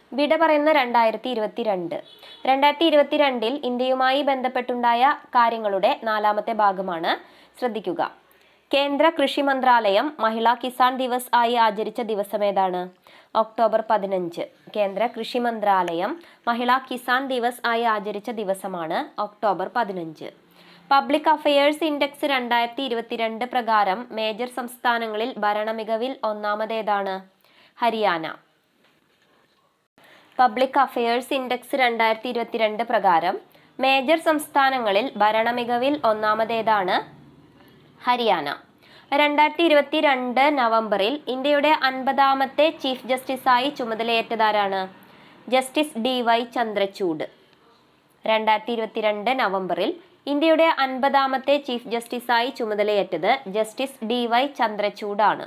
വിട പറയുന്ന രണ്ടായിരത്തി ഇരുപത്തിരണ്ട് രണ്ടായിരത്തി ഇരുപത്തിരണ്ടിൽ ഇന്ത്യയുമായി ബന്ധപ്പെട്ടുണ്ടായ കാര്യങ്ങളുടെ നാലാമത്തെ ഭാഗമാണ് ശ്രദ്ധിക്കുക കേന്ദ്ര കൃഷി മന്ത്രാലയം മഹിളാ കിസാൻ ദിവസ് ആയി ആചരിച്ച ദിവസം ഏതാണ് ഒക്ടോബർ പതിനഞ്ച് കേന്ദ്ര കൃഷി മന്ത്രാലയം മഹിളാ കിസാൻ ദിവസ് ആയി ആചരിച്ച ദിവസമാണ് ഒക്ടോബർ പതിനഞ്ച് പബ്ലിക് അഫയേഴ്സ് ഇൻഡെക്സ് രണ്ടായിരത്തി ഇരുപത്തിരണ്ട് പ്രകാരം മേജർ സംസ്ഥാനങ്ങളിൽ ഭരണമികവിൽ ഒന്നാമതേതാണ് ഹരിയാന പബ്ലിക് അഫയേഴ്സ് ഇൻഡെക്സ് രണ്ടായിരത്തി ഇരുപത്തിരണ്ട് പ്രകാരം മേജർ സംസ്ഥാനങ്ങളിൽ ഭരണമികവിൽ ഒന്നാമതേതാണ് ഹരിയാന രണ്ടായിരത്തി ഇരുപത്തിരണ്ട് നവംബറിൽ ഇന്ത്യയുടെ അൻപതാമത്തെ ചീഫ് ജസ്റ്റിസായി ചുമതലയേറ്റതാരാണ് ജസ്റ്റിസ് ഡി വൈ ചന്ദ്രചൂഡ് രണ്ടായിരത്തി ഇരുപത്തിരണ്ട് നവംബറിൽ ഇന്ത്യയുടെ അൻപതാമത്തെ ചീഫ് ജസ്റ്റിസായി ചുമതലയേറ്റത് ജസ്റ്റിസ് ഡി വൈ ചന്ദ്രചൂഡാണ്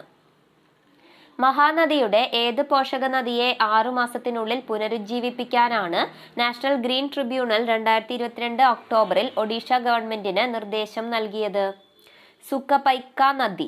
മഹാനദിയുടെ ഏത് പോഷക നദിയെ ആറുമാസത്തിനുള്ളിൽ പുനരുജ്ജീവിപ്പിക്കാനാണ് നാഷണൽ ഗ്രീൻ ട്രിബ്യൂണൽ രണ്ടായിരത്തി ഇരുപത്തിരണ്ട് ഒക്ടോബറിൽ ഒഡീഷ ഗവൺമെന്റിന് നിർദ്ദേശം നൽകിയത് സുക്കപൈക്ക നദി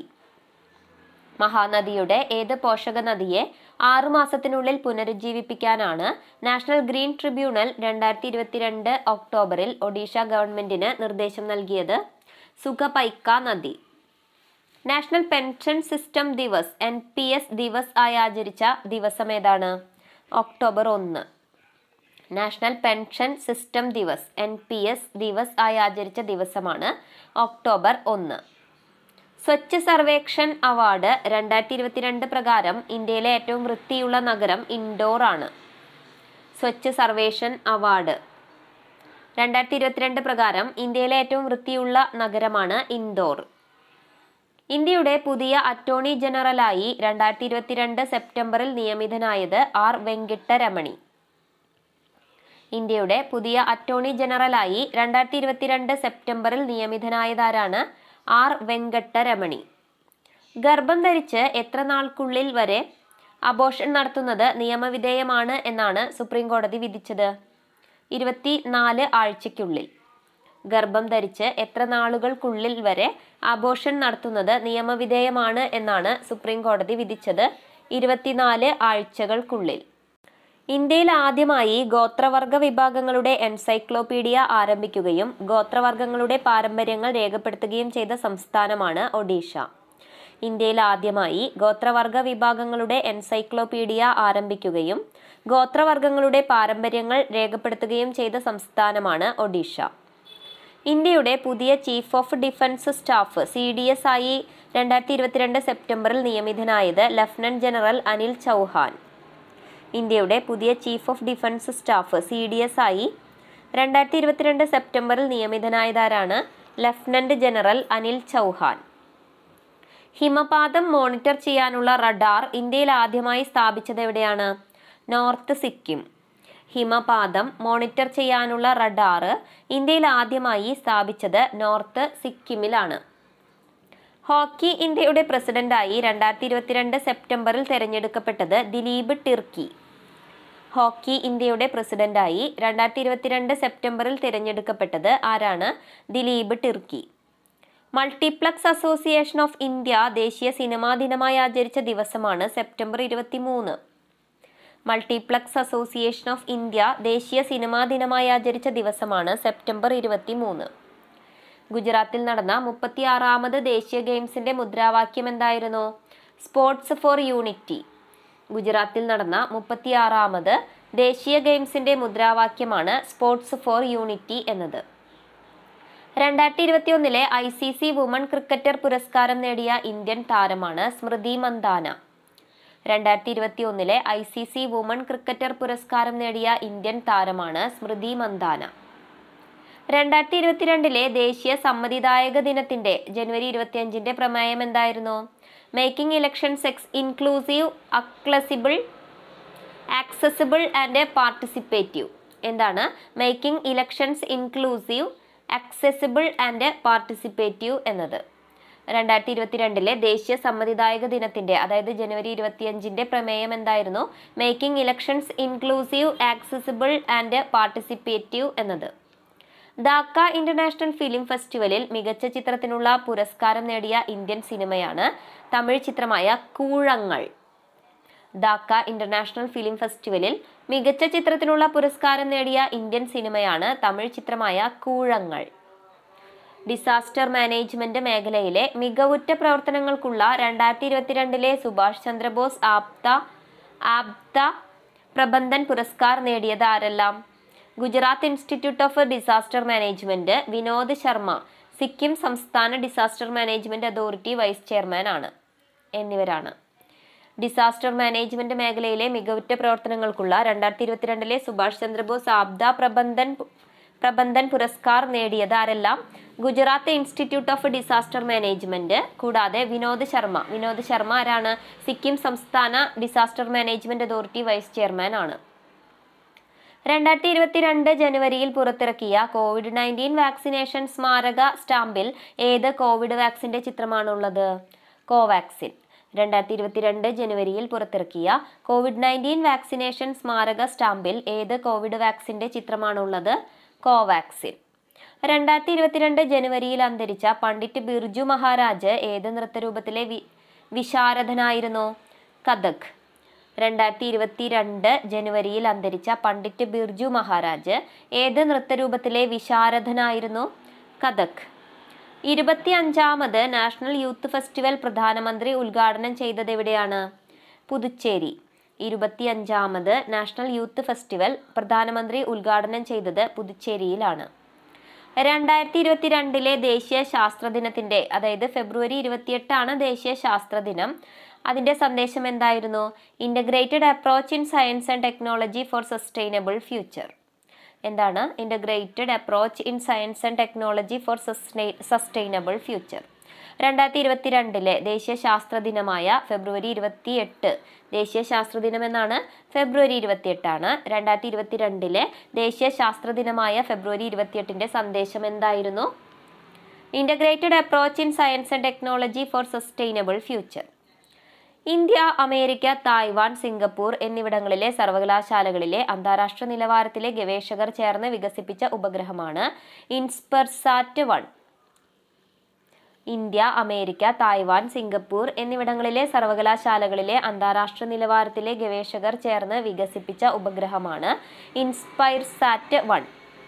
മഹാനദിയുടെ ഏത് പോഷക നദിയെ ആറുമാസത്തിനുള്ളിൽ പുനരുജ്ജീവിപ്പിക്കാനാണ് നാഷണൽ ഗ്രീൻ ട്രിബ്യൂണൽ രണ്ടായിരത്തി ഇരുപത്തിരണ്ട് ഒക്ടോബറിൽ ഒഡീഷ ഗവൺമെന്റിന് നിർദ്ദേശം നൽകിയത് സുഖപൈക്ക നദി national pension system Diwas N P S Diwas ആയി ആചരിച്ച ദിവസം ഏതാണ് ഒക്ടോബർ ഒന്ന് national pension system Diwas N P S Diwas ആയി ആചരിച്ച ദിവസമാണ് ഒക്ടോബർ ഒന്ന് സ്വച്ഛ് സർവേക്ഷൻ അവാർഡ് രണ്ടായിരത്തി ഇരുപത്തിരണ്ട് പ്രകാരം ഇന്ത്യയിലെ ഏറ്റവും വൃത്തിയുള്ള നഗരം ഇൻഡോർ ആണ് സ്വച്ഛ് സർവേഷൻ അവാർഡ് രണ്ടായിരത്തി ഇരുപത്തിരണ്ട് പ്രകാരം ഇന്ത്യയിലെ ഏറ്റവും വൃത്തിയുള്ള നഗരമാണ് ഇൻഡോർ ഇന്ത്യയുടെ പുതിയ അറ്റോർണി ജനറലായി രണ്ടായിരത്തി ഇരുപത്തിരണ്ട് സെപ്റ്റംബറിൽ നിയമിതനായത് ആർ വെങ്കിട്ടരമണി ഇന്ത്യയുടെ പുതിയ അറ്റോർണി ജനറലായി രണ്ടായിരത്തി ഇരുപത്തിരണ്ട് സെപ്റ്റംബറിൽ നിയമിതനായതാരാണ് ആർ വെങ്കട്ടരമണി ഗർഭം ധരിച്ച് എത്ര നാൾക്കുള്ളിൽ വരെ അബോഷൻ നടത്തുന്നത് നിയമവിധേയമാണ് എന്നാണ് സുപ്രീം കോടതി വിധിച്ചത് ഇരുപത്തി നാല് ആഴ്ചയ്ക്കുള്ളിൽ ഗർഭം ധരിച്ച് എത്ര നാളുകൾക്കുള്ളിൽ വരെ അബോഷൻ നടത്തുന്നത് നിയമവിധേയമാണ് എന്നാണ് സുപ്രീം കോടതി വിധിച്ചത് ഇരുപത്തിനാല് ആഴ്ചകൾക്കുള്ളിൽ ഇന്ത്യയിൽ ആദ്യമായി ഗോത്രവർഗ വിഭാഗങ്ങളുടെ എൻസൈക്ലോപീഡിയ ആരംഭിക്കുകയും ഗോത്രവർഗങ്ങളുടെ പാരമ്പര്യങ്ങൾ രേഖപ്പെടുത്തുകയും ചെയ്ത സംസ്ഥാനമാണ് ഒഡീഷ ഇന്ത്യയിൽ ആദ്യമായി ഗോത്രവർഗ വിഭാഗങ്ങളുടെ എൻസൈക്ലോപീഡിയ ആരംഭിക്കുകയും ഗോത്രവർഗങ്ങളുടെ പാരമ്പര്യങ്ങൾ രേഖപ്പെടുത്തുകയും ചെയ്ത സംസ്ഥാനമാണ് ഒഡീഷ ഇന്ത്യയുടെ പുതിയ chief of defence staff C D S ആയി രണ്ടായിരത്തി ഇരുപത്തിരണ്ട് സെപ്റ്റംബറിൽ നിയമിതനായത് ലഫ്റ്റനന്റ് ജനറൽ അനിൽ ചൗഹാൻ ഇന്ത്യയുടെ പുതിയ chief of defence staff C D S ആയി രണ്ടായിരത്തി ഇരുപത്തിരണ്ട് സെപ്റ്റംബറിൽ നിയമിതനായതാരാണ് ലഫ്റ്റനന്റ് ജനറൽ അനിൽ ചൗഹാൻ ഹിമപാതം മോണിറ്റർ ചെയ്യാനുള്ള റഡാർ ഇന്ത്യയിൽ ആദ്യമായി സ്ഥാപിച്ചത് എവിടെയാണ് നോർത്ത് സിക്കിം ഹിമപാതം മോണിറ്റർ ചെയ്യാനുള്ള റഡാർ ഇന്ത്യയിൽ ആദ്യമായി സ്ഥാപിച്ചത് നോർത്ത് സിക്കിമിലാണ് ഹോക്കി ഇന്ത്യയുടെ പ്രസിഡന്റായി രണ്ടായിരത്തി ഇരുപത്തിരണ്ട് സെപ്റ്റംബറിൽ തെരഞ്ഞെടുക്കപ്പെട്ടത് ദിലീപ് ടിർക്കി ഹോക്കി ഇന്ത്യയുടെ പ്രസിഡന്റായി രണ്ടായിരത്തി ഇരുപത്തിരണ്ട് സെപ്റ്റംബറിൽ തിരഞ്ഞെടുക്കപ്പെട്ടത് ആരാണ് Dilip Tirkey multiplex association of India ദേശീയ സിനിമാ ദിനമായി ആചരിച്ച ദിവസമാണ് സെപ്റ്റംബർ ഇരുപത്തിമൂന്ന് മൾട്ടിപ്ലക്സ് അസോസിയേഷൻ ഓഫ് ഇന്ത്യ ദേശീയ സിനിമാ ദിനമായി ആചരിച്ച ദിവസമാണ് സെപ്റ്റംബർ ഇരുപത്തിമൂന്ന് ഗുജറാത്തിൽ നടന്ന മുപ്പത്തിയാറാമത് ദേശീയ ഗെയിംസിന്റെ മുദ്രാവാക്യം എന്തായിരുന്നു സ്പോർട്സ് ഫോർ യൂണിറ്റി ഗുജറാത്തിൽ നടന്ന മുപ്പത്തിയാറാമത് ദേശീയ ഗെയിംസിന്റെ മുദ്രാവാക്യമാണ് സ്പോർട്സ് ഫോർ യൂണിറ്റി എന്നത് രണ്ടായിരത്തി ഇരുപത്തിയൊന്നിലെ I C C women cricketer പുരസ്കാരം നേടിയ ഇന്ത്യൻ താരമാണ് സ്മൃതി മന്ദാന രണ്ടായിരത്തി ഇരുപത്തി ഒന്നിലെ I C C women cricketer പുരസ്കാരം നേടിയ ഇന്ത്യൻ താരമാണ് സ്മൃതി മന്ദാന രണ്ടായിരത്തി ഇരുപത്തിരണ്ടിലെ ദേശീയ സമ്മതിദായക ദിനത്തിന്റെ ജനുവരി ഇരുപത്തിയഞ്ചിന്റെ പ്രമേയം എന്തായിരുന്നു മേക്കിംഗ് ഇലക്ഷൻസ് എക്സ് ഇൻക്ലൂസീവ് അക്ലസിബിൾ ആക്സസിബിൾ ആൻഡ് പാർട്ടിസിപ്പേറ്റീവ് എന്താണ് making elections inclusive accessible and participative എന്നത് രണ്ടായിരത്തി ഇരുപത്തിരണ്ടിലെ ദേശീയ സമ്മതിദായക ദിനത്തിന്റെ അതായത് ജനുവരി ഇരുപത്തിയഞ്ചിന്റെ പ്രമേയം എന്തായിരുന്നു making elections inclusive accessible and participative എന്നത് ധാക്ക ഇന്റർനാഷണൽ ഫിലിം ഫെസ്റ്റിവലിൽ മികച്ച ചിത്രത്തിനുള്ള പുരസ്കാരം നേടിയ ഇന്ത്യൻ സിനിമയാണ് തമിഴ് ചിത്രമായ കൂഴങ്ങൾ ധാക്ക ഇന്റർനാഷണൽ ഫിലിം ഫെസ്റ്റിവലിൽ മികച്ച ചിത്രത്തിനുള്ള പുരസ്കാരം നേടിയ ഇന്ത്യൻ സിനിമയാണ് തമിഴ് ചിത്രമായ കൂഴങ്ങൾ ഡിസാസ്റ്റർ മാനേജ്മെന്റ് മേഖലയിലെ മികവുറ്റ പ്രവർത്തനങ്ങൾക്കുള്ള രണ്ടായിരത്തി ഇരുപത്തിരണ്ടിലെ സുഭാഷ് ചന്ദ്രബോസ് ആപ്ത ആപ്ത പ്രബന്ധൻ പുരസ്കാർ നേടിയത് ആരെല്ലാം Gujarat institute of disaster management Vinod Sharma Sikkim സംസ്ഥാന disaster management authority vice chairman ആണ് എന്നിവരാണ് ഡിസാസ്റ്റർ മാനേജ്മെന്റ് മേഖലയിലെ മികവുറ്റ പ്രവർത്തനങ്ങൾക്കുള്ള രണ്ടായിരത്തി ഇരുപത്തിരണ്ടിലെ സുഭാഷ് ചന്ദ്രബോസ് ആപ്ത പ്രബന്ധൻ പ്രബന്ധൻ പുരസ്കാർ നേടിയത് ആരെല്ലാം Gujarat institute of disaster management കൂടാതെ വിനോദ് ശർമ്മ വിനോദ് ശർമ്മ ആരാണ് സിക്കിം സംസ്ഥാന disaster management authority vice chairman ആണ് രണ്ടായിരത്തി ഇരുപത്തിരണ്ട് ജനുവരിയിൽ പുറത്തിറക്കിയ കോവിഡ് നയൻറ്റീൻ വാക്സിനേഷൻ സ്മാരക സ്റ്റാമ്പിൽ ഏത് കോവിഡ് വാക്സിന്റെ ചിത്രമാണുള്ളത് കോവാക്സിൻ രണ്ടായിരത്തി ഇരുപത്തിരണ്ട് ജനുവരിയിൽ പുറത്തിറക്കിയ കോവിഡ് നയൻറ്റീൻ വാക്സിനേഷൻ സ്മാരക സ്റ്റാമ്പിൽ ഏത് കോവിഡ് വാക്സിന്റെ ചിത്രമാണുള്ളത് കോവാക്സിൻ രണ്ടായിരത്തി ഇരുപത്തിരണ്ട് ജനുവരിയിൽ അന്തരിച്ച പണ്ഡിറ്റ് ബിർജു മഹാരാജ് ഏത് നൃത്തരൂപത്തിലെ വി വിശാരദനായിരുന്നു കഥക് രണ്ടായിരത്തി ഇരുപത്തിരണ്ട് ജനുവരിയിൽ അന്തരിച്ച പണ്ഡിറ്റ് ബിർജു മഹാരാജ് ഏത് നൃത്തരൂപത്തിലെ വിശാരദനായിരുന്നു കഥക് ഇരുപത്തി അഞ്ചാമത് നാഷണൽ യൂത്ത് ഫെസ്റ്റിവൽ പ്രധാനമന്ത്രി ഉദ്ഘാടനം ചെയ്തത് എവിടെയാണ് പുതുച്ചേരി ഇരുപത്തിയഞ്ചാമത് നാഷണൽ യൂത്ത് ഫെസ്റ്റിവൽ പ്രധാനമന്ത്രി ഉദ്ഘാടനം ചെയ്തത് പുതുച്ചേരിയിലാണ് രണ്ടായിരത്തി ഇരുപത്തിരണ്ടിലെ ദേശീയ ശാസ്ത്ര ദിനത്തിന്റെ അതായത് ഫെബ്രുവരി ഇരുപത്തിയെട്ടാണ് ദേശീയ ശാസ്ത്ര ദിനം അതിന്റെ സന്ദേശം എന്തായിരുന്നു integrated approach in science and technology for sustainable future എന്താണ് integrated approach in science and technology for sustainable future രണ്ടായിരത്തി ഇരുപത്തിരണ്ടിലെ ദേശീയ ശാസ്ത്ര ദിനമായ ഫെബ്രുവരി ഇരുപത്തിയെട്ട് ദേശീയ ശാസ്ത്ര ദിനം എന്നാണ് ഫെബ്രുവരി ഇരുപത്തിയെട്ടാണ് രണ്ടായിരത്തി ഇരുപത്തിരണ്ടിലെ ദേശീയ ശാസ്ത്ര ദിനമായ ഫെബ്രുവരി ഇരുപത്തിയെട്ടിന്റെ സന്ദേശം എന്തായിരുന്നു integrated approach in science and technology for sustainable future India America Taiwan Singapore എന്നിവിടങ്ങളിലെ സർവകലാശാലകളിലെ അന്താരാഷ്ട്ര നിലവാരത്തിലെ ഗവേഷകർ ചേർന്ന് വികസിപ്പിച്ച ഉപഗ്രഹമാണ് InspireSat one India America Taiwan Singapore എന്നിവിടങ്ങളിലെ സർവകലാശാലകളിലെ അന്താരാഷ്ട്ര നിലവാരത്തിലെ ഗവേഷകർ ചേർന്ന് വികസിപ്പിച്ച ഉപഗ്രഹമാണ് ഇൻസ്പൈർസാറ്റ് വൺ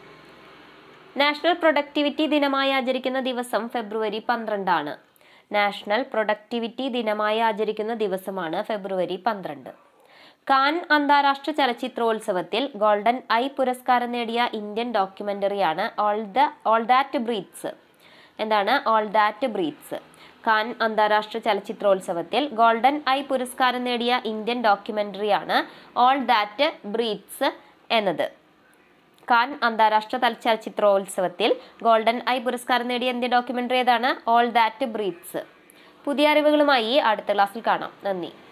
നാഷണൽ പ്രൊഡക്ടിവിറ്റി ദിനമായി ആചരിക്കുന്ന ദിവസം ഫെബ്രുവരി പന്ത്രണ്ടാണ് നാഷണൽ പ്രൊഡക്ടിവിറ്റി ദിനമായി ആചരിക്കുന്ന ദിവസമാണ് ഫെബ്രുവരി പന്ത്രണ്ട് കാൻ അന്താരാഷ്ട്ര ചലച്ചിത്രോത്സവത്തിൽ ഗോൾഡൻ ഐ പുരസ്കാരം നേടിയ ഇന്ത്യൻ ഡോക്യുമെന്ററിയാണ് all the all that breathes എന്താണ് ഓൾ ദാറ്റ് ബ്രീത്ത്സ് കാൻ അന്താരാഷ്ട്ര ചലച്ചിത്രോത്സവത്തിൽ ഗോൾഡൻ ഐ പുരസ്കാരം നേടിയ ഇന്ത്യൻ ഡോക്യുമെന്ററിയാണ് ഓൾ ദാറ്റ് ബ്രീത്ത്സ് എന്നത് കാൻ അന്താരാഷ്ട്ര തല- ചലച്ചിത്രോത്സവത്തിൽ ഗോൾഡൻ ഐ പുരസ്കാരം നേടിയ ഇന്ത്യൻ ഡോക്യുമെന്ററി ഏതാണ് ഓൾ ദാറ്റ് ബ്രീത്ത്സ് പുതിയ അറിവുകളുമായി അടുത്ത ക്ലാസ്സിൽ കാണാം നന്ദി